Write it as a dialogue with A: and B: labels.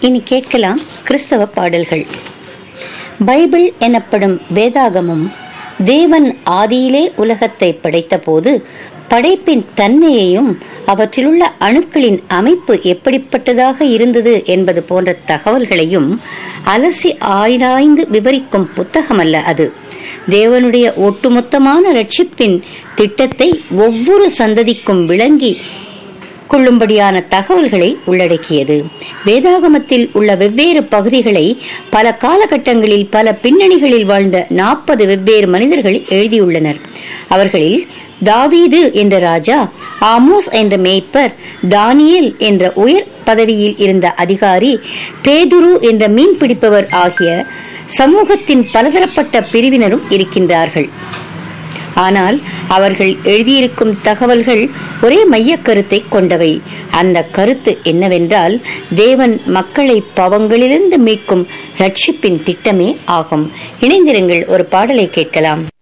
A: இனி கேட்கலாம் கிறிஸ்தவ பாடல்கள் பைபிள் எனப்படும் வேதாகமும் தேவன் ஆதியிலே உலகத்தை படைத்தபோது படைப்பின் தன்மையையும் அவற்றிலுள்ள அணுக்களின் அமைப்பு எப்படிப்பட்டதாக இருந்தது என்பது போன்ற தகவல்களையும் அலசி ஆராய்ந்து விவரிக்கும் புத்தகமல்ல அது தேவனுடைய ஒட்டுமொத்தமான ரட்சிப்பின் திட்டத்தை ஒவ்வொரு சந்ததிக்கும் விளங்கி கொள்ளும்படியான தகவல்களை உள்ளடக்கியது வேதாகமத்தில் உள்ள வெவ்வேறு பகுதிகளை பல காலகட்டங்களில் பல பின்னணிகளில் வாழ்ந்த நாற்பது வெவ்வேறு மனிதர்கள் எழுதியுள்ளனர் அவர்களில் தாவீது என்ற ராஜா ஆமோஸ் என்ற மேய்ப்பர் தானியேல் என்ற உயர் பதவியில் இருந்த அதிகாரி பேதுரு என்ற மீன் பிடிப்பவர் ஆகிய சமூகத்தின் பலதரப்பட்ட பிரிவினரும் இருக்கின்றார்கள் ஆனால் அவர்கள் எழுதியிருக்கும் தகவல்கள் ஒரே மைய கருத்தை கொண்டவை அந்த கருத்து என்னவென்றால் தேவன் மக்களை பாவங்களிலிருந்து மீட்கும் ரட்சிப்பின் திட்டமே ஆகும் இணைந்திருங்கள் ஒரு பாடலை கேட்கலாம்